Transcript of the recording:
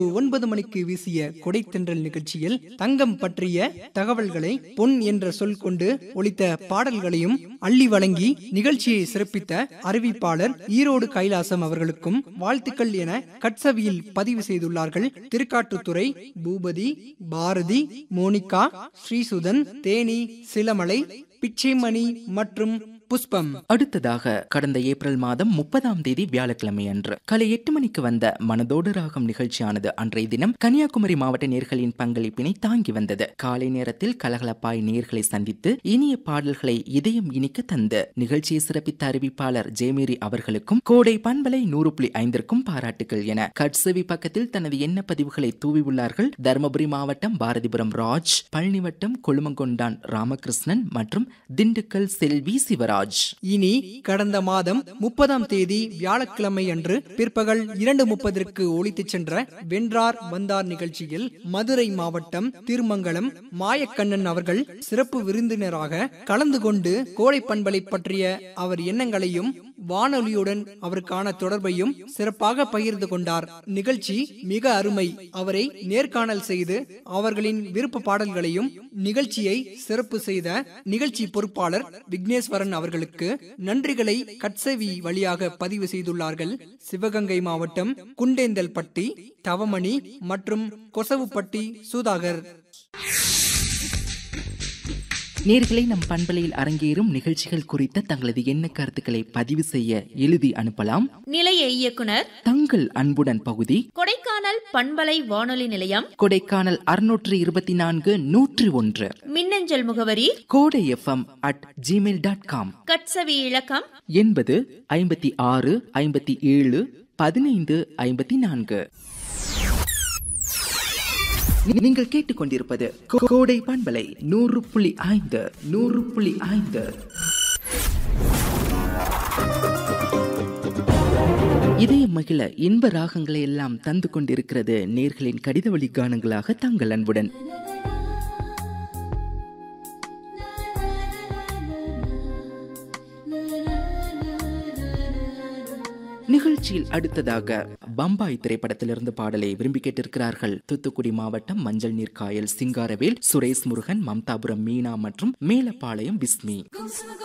ஒன்பது மணிக்கு வீசிய கொடைத்தென்றல் நிகழ்ச்சியில் தங்கம் பற்றிய தகவல்களை பொன் என்ற சொல் கொண்டு ஒலித்த பாடல்களையும் அள்ளி வழங்கி நிகழ்ச்சியை சிறப்பித்த அறிவிப்பாளர் ஈரோடு கைலாசம் அவர்களுக்கும் வாழ்த்துக்கள் என கட்சவியில் பதிவு செய்துள்ளார்கள் திருக்காட்டுத்துறை பூபதி பாரதி மோனிகா ஸ்ரீசுதன் தேனி சிலமலை பிச்சைமணி மற்றும் புஷ்பம் அடுத்ததாக கடந்த ஏப்ரல் மாதம் முப்பதாம் தேதி வியாழக்கிழமை அன்று காலை எட்டு மணிக்கு வந்த மனதோடு ராகம் நிகழ்ச்சியானது அன்றைய தினம் கன்னியாகுமரி மாவட்ட நேர்களின் பங்களிப்பினை தாங்கி வந்தது காலை நேரத்தில் கலகலப்பாய் நேர்களை சந்தித்து இனிய பாடல்களை இதயம் இனிக்க தந்து நிகழ்ச்சியை சிறப்பித்த அறிவிப்பாளர் ஜெயமேரி அவர்களுக்கும் கோடை பண்பலை நூறு புள்ளி ஐந்திற்கும் பாராட்டுகள் என கட்சவி பக்கத்தில் தனது எண்ண பதிவுகளை தூவியுள்ளார்கள் தருமபுரி மாவட்டம் பாரதிபுரம் ராஜ் பழனி வட்டம் கொழுமங்கொண்டான் ராமகிருஷ்ணன் மற்றும் திண்டுக்கல் செல்வி சிவராஜ் இனி கடந்த மாதம் முப்பதாம் தேதி வியாழக்கிழமை அன்று பிற்பகல் இரண்டு முப்பதற்கு ஒலித்துச் சென்ற வென்றார் வந்தார் நிகழ்ச்சியில் மதுரை மாவட்டம் திருமங்கலம் மாயக்கண்ணன் அவர்கள் சிறப்பு விருந்தினராக கலந்து கொண்டு கோடை பண்பலை பற்றிய அவர் எண்ணங்களையும் வானொலியுடன் அவருக்கான தொடர்பையும் சிறப்பாக பகிர்ந்து கொண்டார் நிகழ்ச்சி மிக அருமை அவரை நேர்காணல் செய்து அவர்களின் விருப்ப பாடல்களையும் நிகழ்ச்சியை சிறப்பு செய்த நிகழ்ச்சி பொறுப்பாளர் விக்னேஸ்வரன் அவர்களுக்கு நன்றிகளை கட்சவி வழியாக பதிவு செய்துள்ளார்கள் சிவகங்கை மாவட்டம் குண்டேந்தல்பட்டி தவமணி மற்றும் கொசவுப்பட்டி சூதாகர் நேர்களை நம் பண்பலையில் அரங்கேறும் நிகழ்ச்சிகள் குறித்த தங்களது எண்ண கருத்துக்களை பதிவு செய்ய எழுதி அனுப்பலாம் நிலைய இயக்குனர் தங்கள் அன்புடன் பகுதி கொடைக்கானல் பண்பலை வானொலி நிலையம் கொடைக்கானல் அறுநூற்று இருபத்தி நான்கு நூற்றி ஒன்று மின்னஞ்சல் முகவரி Kodai FM at Gmail dot com கட்சவி இலக்கம் எண்பது ஐம்பத்தி ஆறு ஐம்பத்தி ஏழு பதினைந்து ஐம்பத்தி நான்கு நீங்கள் கேட்டுக்கொண்டிருப்பது கோ- கோடை பண்பலை நூறு புள்ளி ஐந்து நூறு புள்ளி ஐந்து இதய மகிழ இன்ப ராகங்களை எல்லாம் தந்து கொண்டிருக்கிறது நேர்களின் கடித வழி கானங்களாக தங்கள் அன்புடன் நிகழ்ச்சியில் அடுத்ததாக பம்பாய் திரைப்படத்திலிருந்து பாடலை விரும்பி கேட்டிருக்கிறார்கள் தூத்துக்குடி மாவட்டம் மஞ்சள் நீர் காயல் சிங்காரவேல் சுரேஷ் முருகன் மம்தாபுரம் மீனா மற்றும் மேலப்பாளையம் பிஸ்மி